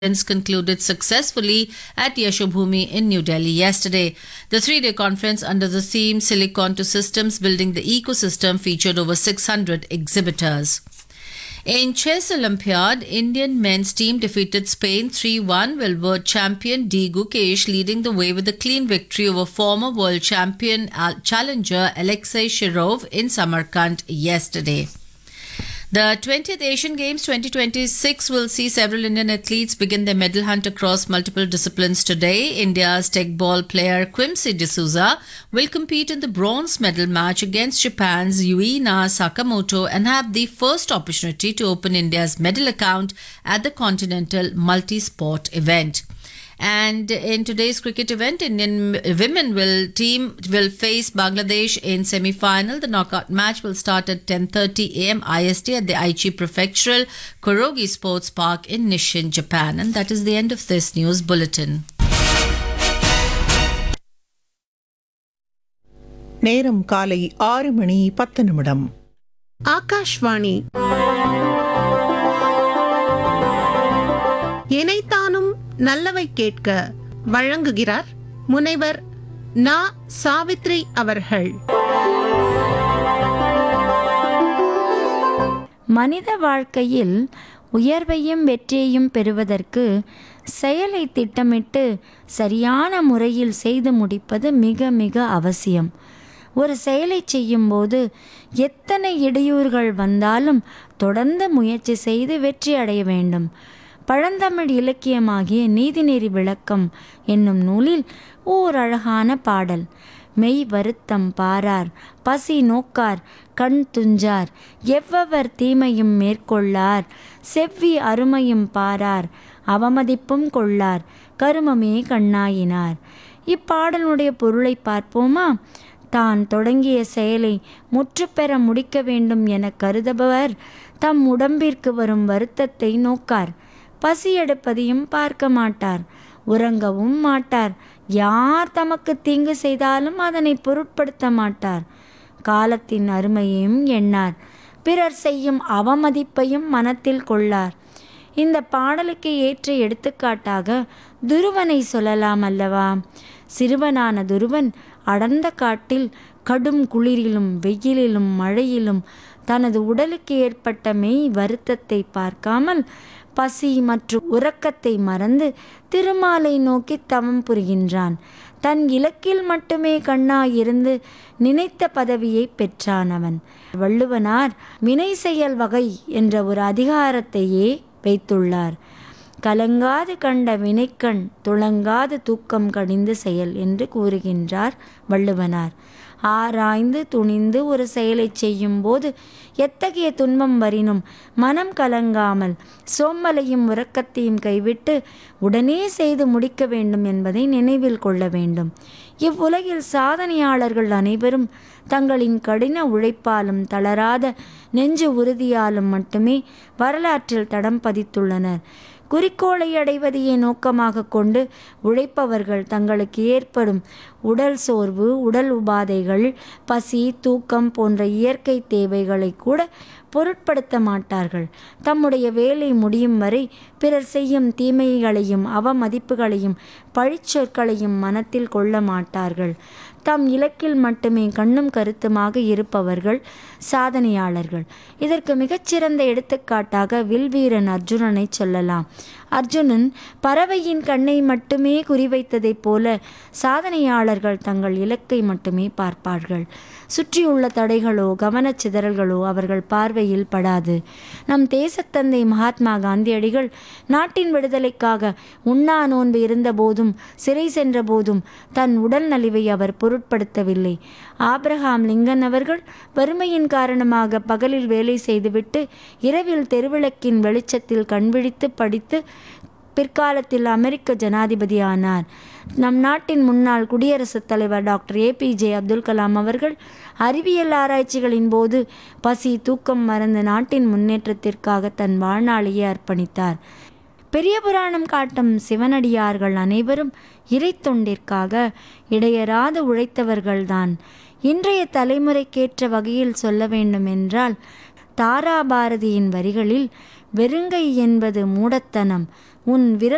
conference concluded successfully at Yashobhumi in New Delhi yesterday. The three day conference under the theme Silicon to Systems Building the Ecosystem featured over 600 exhibitors. In Chess Olympiad, Indian men's team defeated Spain 3-1 while world champion D. Gukesh leading the way with a clean victory over former world champion uh, challenger Alexei Shirov in Samarkand yesterday. The 20th Asian Games 2026 will see several Indian athletes begin their medal hunt across multiple disciplines today. India's tech ball player Quimsy D'Souza will compete in the bronze medal match against Japan's Yuina Sakamoto and have the first opportunity to open India's medal account at the Continental Multi-Sport event. And in today's cricket event, Indian women will team will face Bangladesh in semi-final. The knockout match will start at 10:30 a.m. IST at the Aichi Prefectural Korogi Sports Park in Nishin, Japan. And that is the end of this news bulletin. நேரம் காலை ஆறு மணி பத்து நிமிடம் ஆகாஷ்வாணி இணைத்தானும் நல்லவை கேட்க வழங்குகிறார் முனைவர் நா சாவித்ரி அவர்கள் மனித வாழ்க்கையில் உயர்வையும் வெற்றியையும் பெறுவதற்கு செயலை திட்டமிட்டு சரியான முறையில் செய்து முடிப்பது மிக மிக அவசியம் ஒரு செயலை செய்யும்போது எத்தனை இடையூறுகள் வந்தாலும் தொடர்ந்து முயற்சி செய்து வெற்றி அடைய வேண்டும் பழந்தமிழ் இலக்கியமாகிய நீதிநெறி விளக்கம் என்னும் நூலில் ஓர் அழகான பாடல் மெய் வருத்தம் பாரார் பசி நோக்கார் கண் துஞ்சார் எவ்வவர் தீமையும் மேற்கொள்ளார் செவ்வி அருமையும் பாரார் அவமதிப்பும் கொள்ளார் கருமமே கண்ணாயினார் இப்பாடலுடைய பொருளை பார்ப்போமா தான் தொடங்கிய செயலை முற்றுப்பெற முடிக்க வேண்டும் என கருதுபவர் தம் உடம்பிற்கு வரும் வருத்தத்தை நோக்கார் பசி எடுப்பதையும் பார்க்க மாட்டார் உறங்கவும் மாட்டார் யார் தமக்கு தீங்கு செய்தாலும் அதனை பொருட்படுத்த மாட்டார் காலத்தின் அருமையையும் எண்ணார் பிறர் செய்யும் அவமதிப்பையும் மனத்தில் கொள்ளார் இந்த பாடலுக்கு ஏற்ற எடுத்துக்காட்டாக துருவனை சொல்லலாம் அல்லவா சிறுவனான துருவன் அடர்ந்த காட்டில் கடும் குளிரிலும் வெயிலிலும் மழையிலும் தனது உடலுக்கு ஏற்பட்ட மெய் வருத்தத்தை பார்க்காமல் பசி மற்றும் உறக்கத்தை மறந்து திருமாலை நோக்கி தவம் புரிகின்றான் தன் இலக்கில் மட்டுமே கண்ணாயிருந்து நினைத்த பதவியை பெற்றான் அவன் வள்ளுவனார் வினை செயல் வகை என்ற ஒரு அதிகாரத்தையே வைத்துள்ளார் கலங்காது கண்ட வினைக்கண் துளங்காது தூக்கம் கடிந்து செயல் என்று கூறுகின்றார் வள்ளுவனார் ஆராய்ந்து துணிந்து ஒரு செயலை செய்யும்போது எத்தகைய துன்பம் வரினும் மனம் கலங்காமல் சோம்பலையும் உறக்கத்தையும் கைவிட்டு உடனே செய்து முடிக்க வேண்டும் என்பதை நினைவில் கொள்ள வேண்டும் இவ்வுலகில் சாதனையாளர்கள் அனைவரும் தங்களின் கடின உழைப்பாலும் தளராத நெஞ்சு உறுதியாலும் மட்டுமே வரலாற்றில் தடம் பதித்துள்ளனர் குறிக்கோளை அடைவதையே நோக்கமாக கொண்டு உழைப்பவர்கள் தங்களுக்கு ஏற்படும் உடல் சோர்வு உடல் உபாதைகள் பசி தூக்கம் போன்ற இயற்கை தேவைகளை கூட பொருட்படுத்த மாட்டார்கள் தம்முடைய வேலை முடியும் வரை பிறர் செய்யும் தீமைகளையும் அவமதிப்புகளையும் பழிச்சொற்களையும் மனத்தில் கொள்ள மாட்டார்கள் தம் இலக்கில் மட்டுமே கண்ணும் கருத்துமாக இருப்பவர்கள் சாதனையாளர்கள் இதற்கு மிகச்சிறந்த எடுத்துக்காட்டாக வில்வீரன் அர்ஜுனனை சொல்லலாம் அர்ஜுனன் பறவையின் கண்ணை மட்டுமே குறிவைத்ததைப் போல சாதனையாளர்கள் தங்கள் இலக்கை மட்டுமே பார்ப்பார்கள் சுற்றியுள்ள தடைகளோ கவனச்சிதறல்களோ அவர்கள் பார்வையில் படாது நம் தேசத்தந்தை மகாத்மா காந்தியடிகள் நாட்டின் விடுதலைக்காக உண்ணா நோன்பு இருந்தபோதும் சிறை சென்ற போதும் தன் உடல் நலிவை அவர் பொருட்படுத்தவில்லை ஆப்ரஹாம் லிங்கன் அவர்கள் வறுமையின் காரணமாக பகலில் வேலை செய்துவிட்டு இரவில் தெருவிளக்கின் வெளிச்சத்தில் கண்விழித்து படித்து பிற்காலத்தில் அமெரிக்க ஜனாதிபதி ஆனார் நம் நாட்டின் முன்னாள் குடியரசுத் தலைவர் டாக்டர் ஏபிஜே அப்துல் கலாம் அவர்கள் அறிவியல் ஆராய்ச்சிகளின் போது பசி தூக்கம் மறந்து நாட்டின் முன்னேற்றத்திற்காக தன் வாழ்நாளையே அர்ப்பணித்தார் பெரிய புராணம் காட்டும் சிவனடியார்கள் அனைவரும் இறை தொண்டிற்காக இடையராது உழைத்தவர்கள்தான் இன்றைய தலைமுறைக்கேற்ற வகையில் சொல்ல வேண்டுமென்றால் தாராபாரதியின் வரிகளில் வெறுங்கை என்பது மூடத்தனம் உன் விரல்